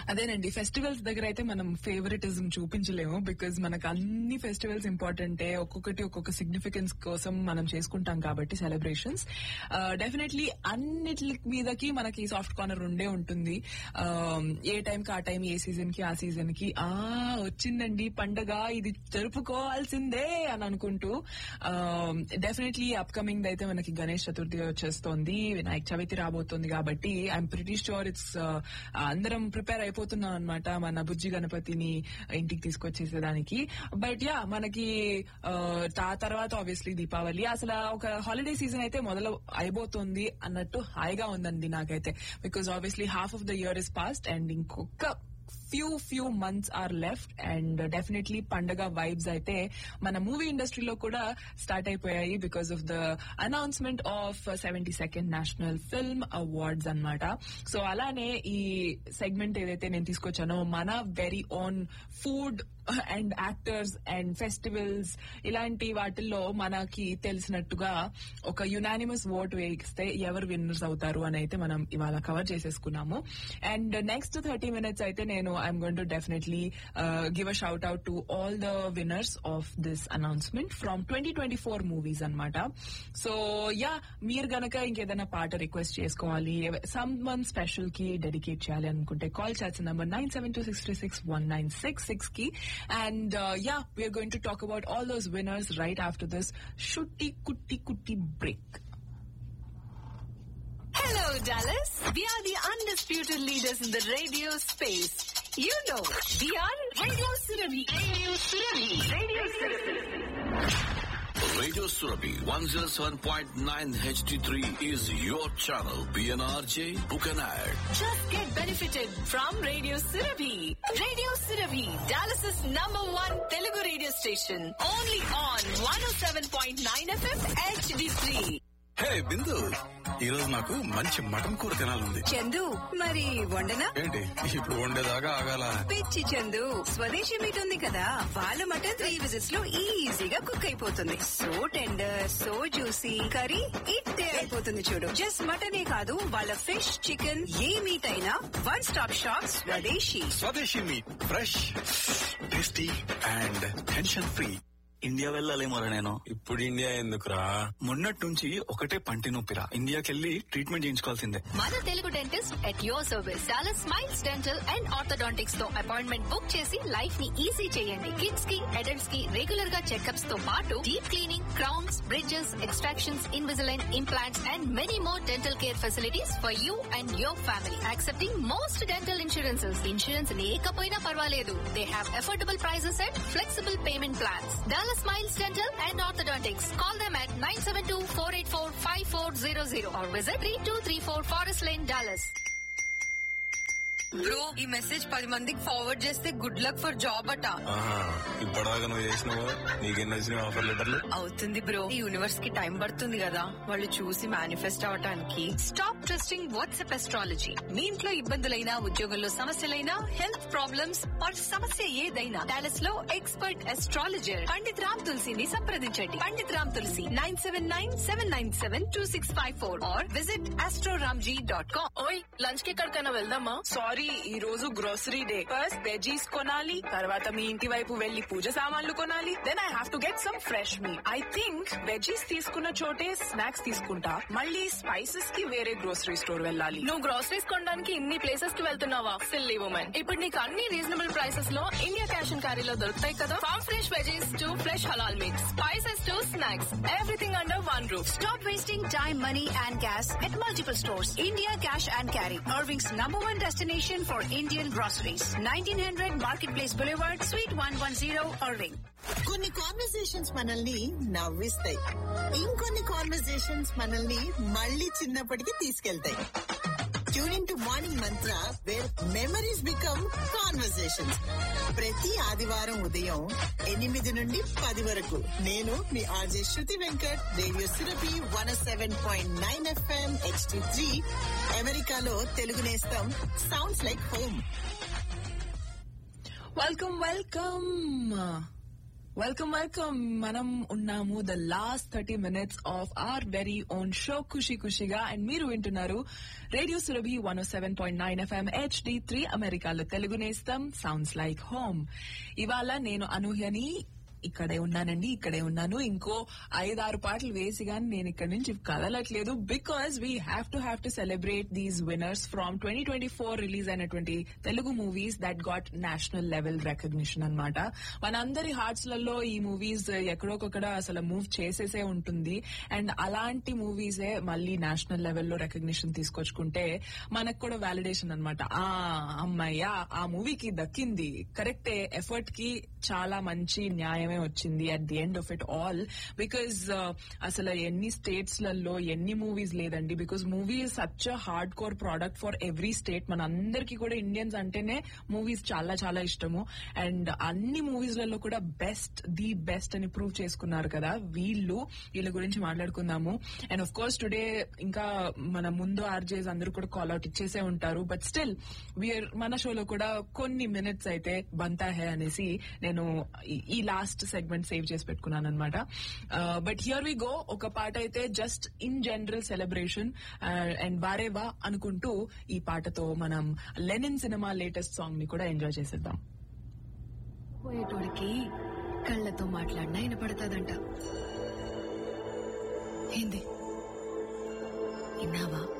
అదేనండి ఫెస్టివల్స్ దగ్గర అయితే మనం ఫేవరెటిజం చూపించలేము బికాజ్ మనకు అన్ని ఫెస్టివల్స్ ఇంపార్టెంటే ఒక్కొక్కటి ఒక్కొక్క సిగ్నిఫికెన్స్ కోసం మనం చేసుకుంటాం కాబట్టి సెలబ్రేషన్స్ డెఫినెట్లీ అన్నిటి మీదకి మనకి సాఫ్ట్ కార్నర్ ఉండే ఉంటుంది Uh, ఏ టైం కి ఆ టైం ఏ సీజన్ కి ఆ సీజన్ కి ఆ వచ్చిందండి పండగ ఇది జరుపుకోవాల్సిందే అని అనుకుంటూ డెఫినెట్లీ అప్కమింగ్ అయితే మనకి గణేష్ చతుర్థి వచ్చేస్తోంది వినాయక చవితి రాబోతోంది కాబట్టి ఐఎమ్ ప్రిటీ షూర్ ఇట్స్ అందరం ప్రిపేర్ అయిపోతున్నాం అనమాట మన బుజ్జి గణపతిని ఇంటికి తీసుకొచ్చేసేదానికి బట్ యా మనకి ఆ తర్వాత ఆబ్వియస్లీ దీపావళి అసలు ఒక హాలిడే సీజన్ అయితే మొదలు అయిపోతుంది అన్నట్టు హాయిగా ఉందండి నాకైతే because obviously half of the year is past and ఇంకొక few few months are left and definitely పండగ వైబ్స్ అయితే మన మూవీ ఇండస్ట్రీలో కూడా స్టార్ట్ అయిపోయాయి because of the announcement of seventy second national film awards అన్నమాట సో అలానే ఈ సెగ్మెంట్ ఏదైతే నేను తీసుకొచ్చానో మన very own food and actors and festivals ఇలాంటి వాటిల్లో మనకి తెలిసినట్టుగా ఒక యునానిమస్ ఓట్ వేయిస్తే ఎవరు విన్నర్స్ అవుతారు అని అయితే మనం ఇవాళ కవర్ చేసేసుకున్నాము అండ్ నెక్స్ట్ థర్టీ మినిట్స్ అయితే నేను I'm gonna definitely give a shout out to all the winners of this announcement from twenty twenty four movies అనమాట సో యా మీరు గనక ఇంకేదైనా పాట రిక్వెస్ట్ చేసుకోవాలి సమ్ వన్ స్పెషల్ కి డెడికేట్ చేయాలి అనుకుంటే కాల్ చేయాల్సిన number nine seven two six three six one nine six six కి And uh, yeah, we are going to talk about all those winners right after this shooty kutti kutti break. Hello, Dallas. We are the undisputed leaders in the radio space. You know, we are Radio Surabhi. Radio Surabhi. Radio Surabhi. Radio Surabhi 107.9 HD3 is your channel. PNRJ, book an ad. Just get benefited from Radio Surabhi. Radio Surabhi, Dallas's number one Telugu radio station. Only on 107.9 FM HD3. Hey Bindu ఈ రోజు నాకు మంచి mutton కూర తినాలంది చందు మరి వండనా ఏంటి ఇప్పుడు వండేదాకా ఆగాల పిచ్చి చందు స్వదేశీ మీట్ ఉంది కదా వాళ్ళ మటన్ త్రీ విజిట్స్ లో ఈజీగా కుక్ అయిపోతుంది so tender so juicy curry ఇట్టే అయిపోతుంది చూడు జస్ట్ మటనే కాదు వాళ్ళ ఫిష్ చికెన్ ఏ మీట్ అయినా one stop shop Swadeshi Swadeshi meat fresh tasty and tension free India వెళ్ళాలేమోరా నేను ఇప్పుడు ఇండియా ఎందుకురా మొన్నటి నుంచి ఒకటే పంటి నొప్పిరా ఇండియాకెళ్ళి ట్రీట్మెంట్ చేయించుకోవాల్సిందే మన Telugu dentist at your service Dallas Smiles Dental and Orthodontics తో అపాయింట్మెంట్ బుక్ చేసి లైఫ్ ని ఈజీ చేయండి కిడ్స్ కి అడల్ట్స్ కి రెగ్యులర్ గా చెకప్స్ తో పాటు deep cleaning crowns bridges extractions Invisalign implants and many more dental care facilities for you and your family accepting most dental insurances insurance లేకపోయినా పర్వాలేదు they have affordable prices and flexible payment plans Dallas Smiles Dental and Orthodontics call them at 972-484-5400 or visit 3234 Forest Lane, Dallas. Bro ఈ message పది మందికి forward చేస్తే good luck for job అట ఇప్పటిదాకా నువ్వు చేసినావు నీకెన్ని వచ్చినాయి ఆఫర్ లెటర్లు అవుతుంది బ్రో ఈ యూనివర్స్ కి టైం పడుతుంది కదా వాళ్ళు చూసి మేనిఫెస్ట్ అవటానికి స్టాప్ ట్రస్టింగ్ వాట్సాప్ ఎస్ట్రాలజీ మీ ఇంట్లో ఇబ్బందులైనా ఉద్యోగంలో సమస్యలైనా హెల్త్ ప్రాబ్లమ్స్ ఆర్ సమస్య ఏదైనా డాలస్ లో ఎక్స్పర్ట్ ఎస్ట్రాలజర్ పండిత్ రామ్ తులసిని సంప్రదించండి Pandit Ram Tulasi nine seven nine seven nine seven two six five four or visit astroramji dot com ఓయ్ లంచ్ కి ఎక్కడికైనా వెళ్దామా సారీ ఈ రోజు గ్రోసరీ డే ఫస్ట్ వెజీస్ కొనాలి తర్వాత మీ ఇంటి వైపు వెళ్లి పూజ సామాన్లు కొనాలి then I have to get some fresh me I think veggies తీసుకున్న చోటే స్నాక్స్ తీసుకుంటా మళ్ళీ స్పైసెస్ కి వేరే గ్రోసరీ స్టోర్ వెళ్ళాలి నువ్వు గ్రోసరీస్ కొనడానికి ఇన్ని ప్లేసెస్ కి వెళ్తున్నావా సిల్లీ ఉమెన్ ఇప్పుడు నీకు అన్ని రీజనబుల్ ప్రైసెస్ లో ఇండియా క్యాష్ అండ్ క్యారీలో దొరుకుతాయి కదా farm fresh veggies to fresh halal meat spices to snacks everything under one roof Stop wasting time, money, and gas at multiple stores. India Cash and Carry, Irving's number one destination for Indian groceries. 1900 Marketplace Boulevard, Suite 110, Irving. కొన్ని conversations మనల్ని నవ్విస్తాయి ఇంకొన్ని conversations మనల్ని మళ్ళీ చిన్నప్పటికి తీసుకెళ్తాయి tuning to morning mantra where memories become conversations ప్రతి ఆదివారం ఉదయం ఎనిమిది నుండి పది వరకు నేను మీ RJ Shruti Venkat radio Surabhi one seven point nine FM HD three అమెరికాలో తెలుగు నేస్తం sounds like home welcome welcome welcome welcome మనం ఉన్నాము the last thirty minutes of our very own show ఖుషి ఖుషిగా అండ్ మీరు వింటున్నారు radio Surabhi one seven point nine FM HD three అమెరికాలో తెలుగు నేస్తం సౌండ్స్ లైక్ హోమ్ ఇవాళ నేను అనూహ్యని ఇక్కడే ఉన్నానండి ఇక్కడే ఉన్నాను ఇంకో ఐదారు పాటలు వేసి గాని నేను ఇక్కడ నుంచి కదలట్లేదు because we have to have to celebrate these winners from twenty twenty four release అయినటువంటి Telugu movies that got national level recognition అనమాట మనందరి హార్ట్స్ లలో ఈ మూవీస్ ఎక్కడొకక్కడ అసలు మూవ్ చేసేసే ఉంటుంది అండ్ అలాంటి మూవీసే మళ్ళీ నేషనల్ లెవెల్లో రికగ్నిషన్ తీసుకొచ్చుకుంటే మనకు కూడా వ్యాలిడేషన్ అనమాట ఆ అమ్మాయ్యా ఆ మూవీకి దక్కింది కరెక్టే ఎఫర్ట్ కి చాలా మంచి న్యాయమే వచ్చింది at the end of it all because అసలు ఎన్ని స్టేట్స్ లలో ఎన్ని మూవీస్ లేదండి because movie is such a hardcore product for every state మన అందరికీ కూడా ఇండియన్స్ అంటేనే మూవీస్ చాలా చాలా ఇష్టము అండ్ అన్ని మూవీస్ లలో కూడా బెస్ట్ ది బెస్ట్ అని ప్రూవ్ చేసుకున్నారు కదా వీళ్ళు వీళ్ళ గురించి మాట్లాడుకుందాము అండ్ ఆఫ్ కోర్స్ టుడే ఇంకా మన ముందు ఆర్జేస్ అందరూ కూడా కాల్ అవుట్ ఇచ్చేసే ఉంటారు బట్ స్టిల్ వీఆర్ మన షోలో కూడా కొన్ని మినిట్స్ అయితే బంతా హే అనేసి నేను ఈ- ఈ లాస్ట్ సెగ్మెంట్ సేవ్ చేసి పెట్టుకున్నాను అనమాట బట్ హియర్ వి గో ఒక పాట అయితే just in general celebration and వారేవా అనుకుంటూ ఈ పాటతో మనం లెనిన్ సినిమా లేటెస్ట్ సాంగ్ ని కూడా ఎంజాయ్ చేసేద్దాం పోయేటోడికి కళ్ళతో మాట్లాడినా వినపడుతుందంట ఏంది విన్నావా